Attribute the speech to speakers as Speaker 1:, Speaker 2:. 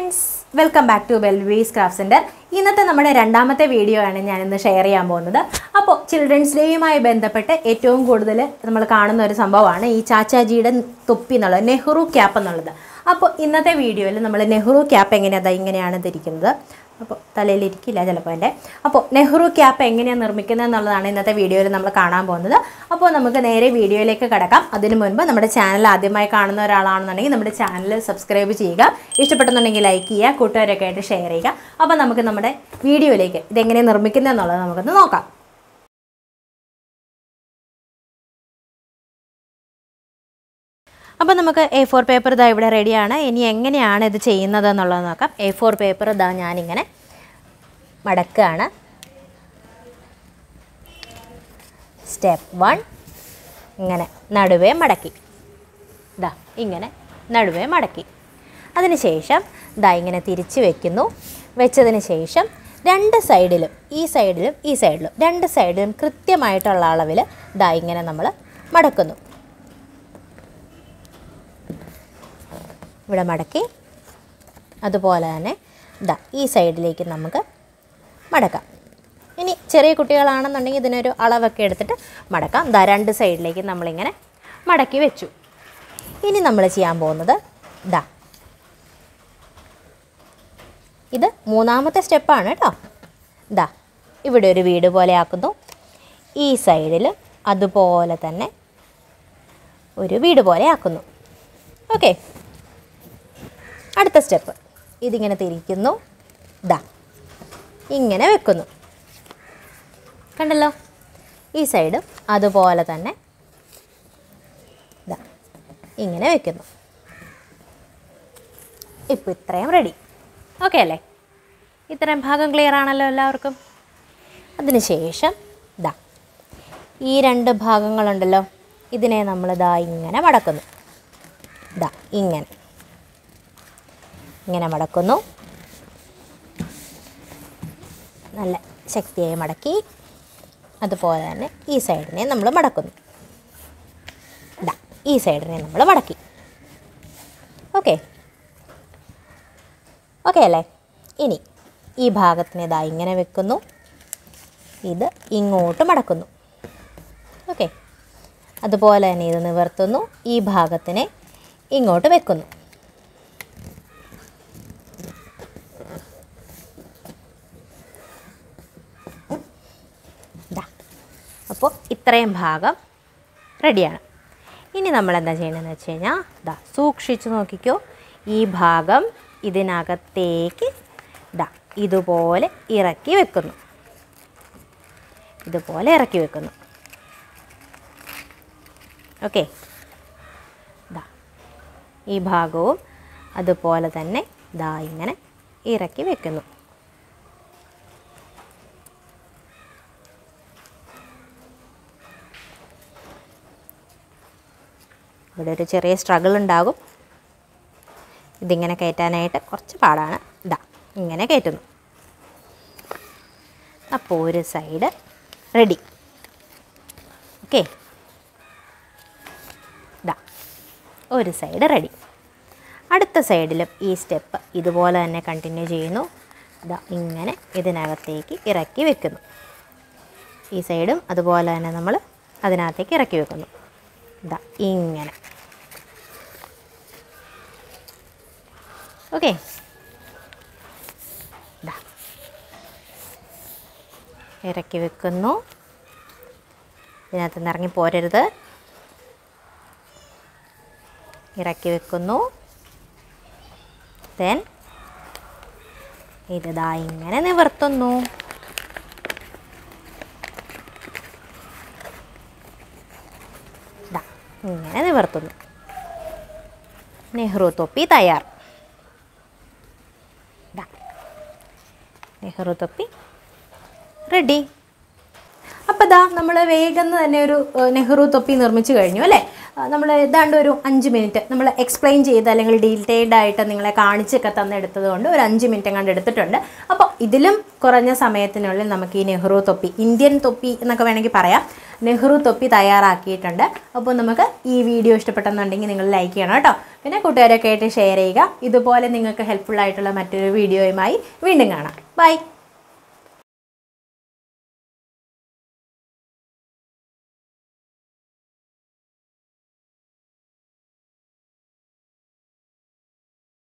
Speaker 1: friends welcome back to ബെൽവീസ് craft centre ഇന്നത്തെ നമ്മുടെ രണ്ടാമത്തെ വീഡിയോ ആണ് ഞാൻ ഇന്ന് ഷെയർ ചെയ്യാൻ പോകുന്നത് അപ്പോൾ ചിൽഡ്രൻസ് ഡേയുമായി ബന്ധപ്പെട്ട് ഏറ്റവും കൂടുതൽ നമ്മൾ കാണുന്ന ഒരു സംഭവമാണ് ഈ ചാച്ചാജിയുടെ തൊപ്പി എന്നുള്ളത് നെഹ്റു ക്യാപ്പ് എന്നുള്ളത് അപ്പോൾ ഇന്നത്തെ വീഡിയോയിൽ നമ്മൾ നെഹ്റു ക്യാപ്പ് എങ്ങനെയാണ് ഇങ്ങനെയാണ് ധരിക്കുന്നത് അപ്പോൾ തലയിലിരിക്കില്ല ചിലപ്പോൾ എൻ്റെ അപ്പോൾ നെഹ്റു ക്യാപ്പ് എങ്ങനെയാണ് നിർമ്മിക്കുന്നത് എന്നുള്ളതാണ് ഇന്നത്തെ വീഡിയോയിൽ നമ്മൾ കാണാൻ പോകുന്നത് അപ്പോൾ നമുക്ക് നേരെ വീഡിയോയിലേക്ക് കിടക്കാം അതിനു മുൻപ് നമ്മുടെ ചാനൽ ആദ്യമായി കാണുന്ന ഒരാളാണെന്നുണ്ടെങ്കിൽ നമ്മുടെ ചാനൽ സബ്സ്ക്രൈബ് ചെയ്യുക ഇഷ്ടപ്പെട്ടെന്നുണ്ടെങ്കിൽ ലൈക്ക് ചെയ്യുക കൂട്ടുകാരൊക്കെ ആയിട്ട് ഷെയർ ചെയ്യുക അപ്പോൾ നമുക്ക് നമ്മുടെ വീഡിയോയിലേക്ക് ഇതെങ്ങനെ നിർമ്മിക്കുന്നത് എന്നുള്ളത് നമുക്കൊന്ന് നോക്കാം അപ്പോൾ നമുക്ക് എ ഫോർ പേപ്പർ ഇതാ ഇവിടെ റെഡിയാണ് ഇനി എങ്ങനെയാണ് ഇത് ചെയ്യുന്നത് എന്നുള്ളത് നോക്കാം എ ഫോർ പേപ്പർ ഇതാ ഞാനിങ്ങനെ മടക്കുകയാണ് സ്റ്റെപ്പ് വൺ ഇങ്ങനെ നടുവേ മടക്കി ഇതാ ഇങ്ങനെ നടുവേ മടക്കി അതിനുശേഷം ഇതാ ഇങ്ങനെ തിരിച്ച് വെക്കുന്നു വെച്ചതിന് ശേഷം രണ്ട് സൈഡിലും ഈ സൈഡിലും ഈ സൈഡിലും രണ്ട് സൈഡിലും കൃത്യമായിട്ടുള്ള അളവിൽ ഇതാ ഇങ്ങനെ നമ്മൾ മടക്കുന്നു ഇവിടെ മടക്കി അതുപോലെ തന്നെ ഇതാ ഈ സൈഡിലേക്ക് നമുക്ക് മടക്കാം ഇനി ചെറിയ കുട്ടികളാണെന്നുണ്ടെങ്കിൽ ഇതിനൊരു അളവൊക്കെ എടുത്തിട്ട് മടക്കാം ഇതാ രണ്ട് സൈഡിലേക്ക് നമ്മളിങ്ങനെ മടക്കി വെച്ചു ഇനി നമ്മൾ ചെയ്യാൻ പോകുന്നത് ഇതാ ഇത് മൂന്നാമത്തെ സ്റ്റെപ്പാണ് കേട്ടോ ഇതാ ഇവിടെ ഒരു വീട് പോലെ ആക്കുന്നു ഈ സൈഡിൽ അതുപോലെ തന്നെ ഒരു വീട് പോലെ ആക്കുന്നു ഓക്കെ അടുത്ത സ്റ്റെപ്പ് ഇതിങ്ങനെ തിരിക്കുന്നു ദാ ഇങ്ങനെ വെക്കുന്നു കണ്ടല്ലോ ഈ സൈഡും അതുപോലെ തന്നെ ദാ ഇങ്ങനെ വെക്കുന്നു ഇപ്പോൾ ഇത്രയും റെഡി ഓക്കെ അല്ലേ ഇത്രയും ഭാഗം ക്ലിയർ ആണല്ലോ എല്ലാവർക്കും അതിന് ശേഷം ദാ ഈ രണ്ട് ഭാഗങ്ങളുണ്ടല്ലോ ഇതിനെ നമ്മൾ ദാ ഇങ്ങനെ മടക്കുന്നു ദാ ഇങ്ങനെ ഇങ്ങനെ മടക്കുന്നു നല്ല ശക്തിയായി മടക്കി അതുപോലെ തന്നെ ഈ സൈഡിനെ നമ്മൾ മടക്കുന്നു ഇതാ ഈ സൈഡിനെ നമ്മൾ മടക്കി ഓക്കെ ഓക്കെ അല്ലേ ഇനി ഈ ഭാഗത്തിനെ ഇതാ ഇങ്ങനെ വെക്കുന്നു ഇത് ഇങ്ങോട്ട് മടക്കുന്നു ഓക്കെ അതുപോലെ തന്നെ ഇത് നിവർത്തുന്നു ഈ ഭാഗത്തിനെ ഇങ്ങോട്ട് വെക്കുന്നു ഇതാ അപ്പോൾ ഇത്രയും ഭാഗം റെഡിയാണ് ഇനി നമ്മൾ എന്താ ചെയ്യണമെന്ന് വെച്ച് കഴിഞ്ഞാൽ ഇതാ സൂക്ഷിച്ച് നോക്കിക്കോ ഈ ഭാഗം ഇതിനകത്തേക്ക് ഇതാ ഇതുപോലെ ഇറക്കി വെക്കുന്നു ഇതുപോലെ ഇറക്കി വെക്കുന്നു ഓക്കെ ഇതാ ഈ ഭാഗവും അതുപോലെ തന്നെ ഇതാ ഇങ്ങനെ ഇറക്കി വെക്കുന്നു ഇവിടെ ഒരു ചെറിയ സ്ട്രഗിൾ ഉണ്ടാകും ഇതിങ്ങനെ കയറ്റാനായിട്ട് കുറച്ച് പാടാണ് ഇതാ ഇങ്ങനെ കയറ്റുന്നു അപ്പോൾ ഒരു സൈഡ് റെഡി ഓക്കെ ഇതാ ഒരു സൈഡ് റെഡി അടുത്ത സൈഡിലും ഈ സ്റ്റെപ്പ് ഇതുപോലെ തന്നെ കണ്ടിന്യൂ ചെയ്യുന്നു ഇതാ ഇങ്ങനെ ഇതിനകത്തേക്ക് ഇറക്കി വെക്കുന്നു ഈ സൈഡും അതുപോലെ തന്നെ നമ്മൾ അതിനകത്തേക്ക് ഇറക്കി വെക്കുന്നു ഇതാ ഇങ്ങനെ ഓക്കെ ഇതാ ഇറക്കി വെക്കുന്നു ഇതിനകത്ത് നിന്ന് ഇറങ്ങി പോരരുത് ഇറക്കി വെക്കുന്നു ദെൻ ഇതാ ഇങ്ങനെ നിവർത്തുന്നു ദാ ഇങ്ങനെ നിവർത്തുന്നു നെഹ്റു തൊപ്പി തയ്യാർ ദാ നെഹ്റു തൊപ്പി റെഡി അപ്പോൾ ദാ നമ്മൾ വേഗം തന്നെ ഒരു ഏഹ്, നെഹ്റു തൊപ്പി നിർമ്മിച്ചു കഴിഞ്ഞു അല്ലേ നമ്മൾ ഏതാണ്ട് ഒരു അഞ്ച് മിനിറ്റ് നമ്മൾ എക്സ്പ്ലെയിൻ ചെയ്ത് അല്ലെങ്കിൽ ഡീറ്റെയിൽഡ് ആയിട്ട് നിങ്ങളെ കാണിച്ചൊക്കെ തന്നെടുത്തത് കൊണ്ട് ഒരു അഞ്ച് മിനിറ്റ് കണ്ട് എടുത്തിട്ടുണ്ട് അപ്പോൾ ഇതിലും കുറഞ്ഞ സമയത്തിനുള്ളിൽ നമുക്ക് ഈ നെഹ്റു തൊപ്പി ഇന്ത്യൻ തൊപ്പി എന്നൊക്കെ വേണമെങ്കിൽ പറയാം നെഹ്റു തൊപ്പി തയ്യാറാക്കിയിട്ടുണ്ട് അപ്പോൾ നമുക്ക് ഈ വീഡിയോ ഇഷ്ടപ്പെട്ടെന്നുണ്ടെങ്കിൽ നിങ്ങൾ ലൈക്ക് ചെയ്യണം കേട്ടോ പിന്നെ കൂട്ടുകാരൊക്കെ ആയിട്ട് ഷെയർ ചെയ്യുക ഇതുപോലെ നിങ്ങൾക്ക് ഹെൽപ്ഫുൾ ആയിട്ടുള്ള മറ്റൊരു വീഡിയോയുമായി വീണ്ടും കാണാം ബൈ